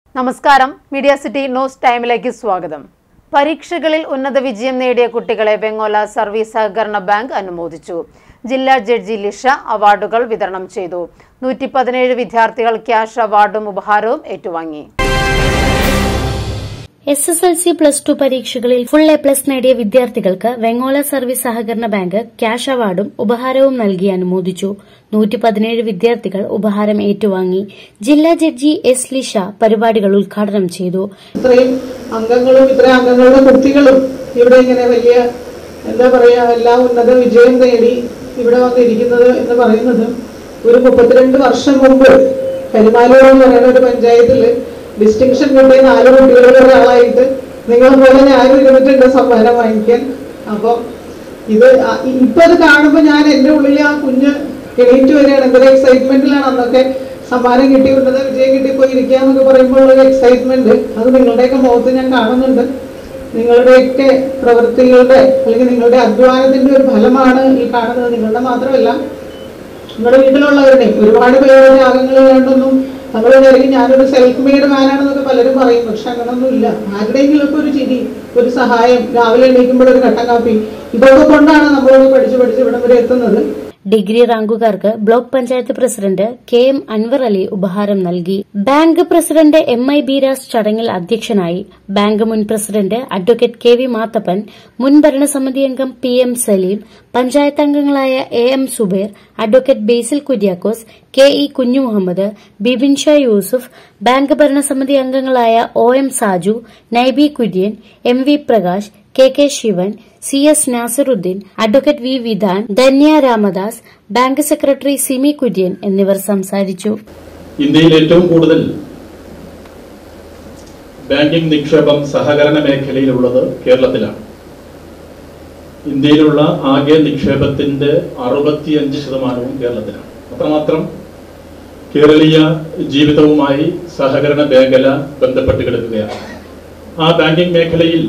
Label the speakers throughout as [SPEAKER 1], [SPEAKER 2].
[SPEAKER 1] നമസ്കാരം media city news ടൈമിലേക്ക് സ്വാഗതം പരീക്ഷകളിൽ ഉന്നത വിജയം നേടിയ കുട്ടികളെ വെങ്ങോല സർവീസ് സഹകരണ ബാങ്ക് അനുമോദിച്ചു ജില്ലാ ജഡ്ജി ലിഷ അവാർഡുകൾ വിതരണം ചെയ്തു നൂറ്റി പതിനേഴ് വിദ്യാർത്ഥികൾ ക്യാഷ് അവാർഡും ഉപഹാരവും ഏറ്റുവാങ്ങി
[SPEAKER 2] S S L C plus two പരീക്ഷകളിൽ ഫുൾ എ പ്ലസ് നേടിയ വിദ്യാർത്ഥികൾക്ക് വെങ്ങോല സർവീസ് സഹകരണ ബാങ്ക് ക്യാഷ് അവാർഡും ഉപഹാരവും നൽകി അനുമോദിച്ചു നൂറ്റി പതിനേഴ് വിദ്യാർത്ഥികൾ ഉപഹാരം ഏറ്റുവാങ്ങി ജില്ലാ ജഡ്ജി എസ് ലിഷ പരിപാടികൾ ഉദ്ഘാടനം ചെയ്തു
[SPEAKER 3] ഇത്രയും അംഗങ്ങളും ഇത്രയും അംഗങ്ങളുടെ കുട്ടികളും ഇവിടെ ഇങ്ങനെ വലിയ എന്താ പറയാ എല്ലാ ഉന്നത വിജയം നേടി ഇവിടെ വന്നിരിക്കുന്നത് എന്ന് പറയുന്നത് ഒരു മുപ്പത്തിരണ്ട് വർഷം മുമ്പ് കരിമാലൂർ എന്ന് പറയുന്ന ഒരു പഞ്ചായത്തിൽ ഡിസ്റ്റിങ്ഷൻ കിട്ടിയ നാല് കുട്ടികളിൽ ഒരാളായിട്ട് നിങ്ങൾ പോലെ ഞാനും ഇരുന്നിട്ടുണ്ട് സമ്മാനം വാങ്ങിക്കാൻ അപ്പോൾ ഇത് ആ- ഇ- ഇപ്പൊ അത് കാണുമ്പോൾ ഞാൻ എൻ്റെ ഉള്ളിൽ ആ കുഞ്ഞ് എണീറ്റ് വരികയാണ് എന്തൊരു എക്സൈറ്റ്മെന്റിലാണ് അന്നൊക്കെ സമ്മാനം കിട്ടി ഉന്നത വിജയം കിട്ടി പോയിരിക്കുക എന്നൊക്കെ പറയുമ്പോൾ ഉള്ള എക്സൈറ്റ്മെന്റ് അത് നിങ്ങളുടെയൊക്കെ മുഖത്ത് ഞാൻ കാണുന്നുണ്ട് നിങ്ങളുടെയൊക്കെ പ്രവൃത്തികളുടെ അല്ലെങ്കിൽ നിങ്ങളുടെ അധ്വാനത്തിന്റെ ഒരു ഫലമാണ് ഈ കാണുന്നത് നിങ്ങളുടെ മാത്രമല്ല നിങ്ങളുടെ വീട്ടിലുള്ളവരുടെയും ഒരുപാട് പേരുടെ ത്യാഗങ്ങളില്ലാണ്ടൊന്നും നമ്മൾ വിചാരിക്കും ഞാനൊരു സെൽഫ് മെയ്ഡ് മാനാണെന്നൊക്കെ പലരും പറയും പക്ഷെ അങ്ങനൊന്നും ഇല്ല ആരുടെയെങ്കിലും ഒക്കെ ഒരു ചിരി ഒരു സഹായം രാവിലെ എണീക്കുമ്പോൾ ഒരു കട്ടൻ കാപ്പി ഇതൊക്കെ കൊണ്ടാണ് നമ്മളൊന്ന് പഠിച്ച് പഠിച്ച് ഇവിടം വരെ എത്തുന്നത്
[SPEAKER 2] ഡിഗ്രി റാങ്കുകാർക്ക് block panchayat president K M Anwar Ali ഉപഹാരം നൽകി bank president M I Beeras ചടങ്ങിൽ അധ്യക്ഷനായി ബാങ്ക് മുൻ president advocate K V Mathappan മുൻ ഭരണസമിതി അംഗം പി എം സലീം പഞ്ചായത്ത് അംഗങ്ങളായ A M Subair advocate Basil Kuriakose K E Kunjumuhammad Bibin Shah Yusuf bank ഭരണസമിതി അംഗങ്ങളായ O M Saju Naibi Kurian M V Prakash K K Shivan C S Nasaruddin advocate V Vidhan Dhanya Ramadas bank secretary Simi Kurian എന്നിവർ സംസാരിച്ചു
[SPEAKER 4] ഇന്ത്യയിൽ ഏറ്റവും കൂടുതൽ ബാങ്കിംഗ് നിക്ഷേപം സഹകരണ മേഖലയിലുള്ളത് കേരളത്തിലാണ് ഇന്ത്യയിലുള്ള ആകെ നിക്ഷേപത്തിന്റെ അറുപത്തിയഞ്ച് ശതമാനവും കേരളത്തിലാണ് അത്രമാത്രം കേരളീയ ജീവിതവുമായി സഹകരണ മേഖല ബന്ധപ്പെട്ട് കിടക്കുകയാണ് ആ ബാങ്കിംഗ് മേഖലയിൽ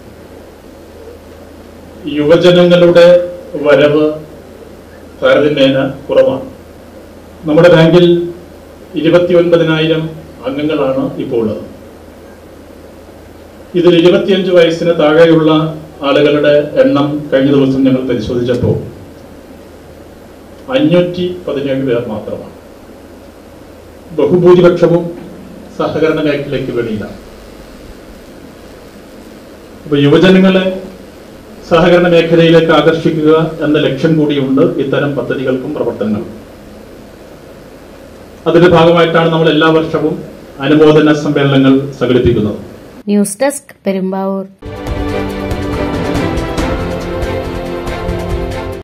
[SPEAKER 4] യുവജനങ്ങളുടെ വരവ് താരതമ്യേന കുറവാണ് നമ്മുടെ ബാങ്കിൽ ഇരുപത്തി ഒൻപതിനായിരം അംഗങ്ങളാണ് ഇപ്പോൾ ഉള്ളത് ഇതിൽ ഇരുപത്തിയഞ്ച് വയസ്സിന് താഴെയുള്ള ആളുകളുടെ എണ്ണം കഴിഞ്ഞ ദിവസം ഞങ്ങൾ പരിശോധിച്ചപ്പോൾ അഞ്ഞൂറ്റി പതിനേഴ് പേർ മാത്രമാണ് ബഹുഭൂരിപക്ഷവും സഹകരണ മേഖലയ്ക്ക് വെളിയിലാണ് അപ്പൊ യുവജനങ്ങളെ സഹകരണ മേഖലയിലേക്ക് ആകർഷിക്കുക എന്ന ലക്ഷ്യം കൂടിയുണ്ട് ഇത്തരം പദ്ധതികൾക്കും പ്രവർത്തനങ്ങൾക്കും അതിന്റെ ഭാഗമായിട്ടാണ് നമ്മൾ എല്ലാ വർഷവും അനുമോദന സമ്മേളനങ്ങൾ സംഘടിപ്പിക്കുന്നത്
[SPEAKER 2] ന്യൂസ് ഡെസ്ക് പെരുമ്പാവൂർ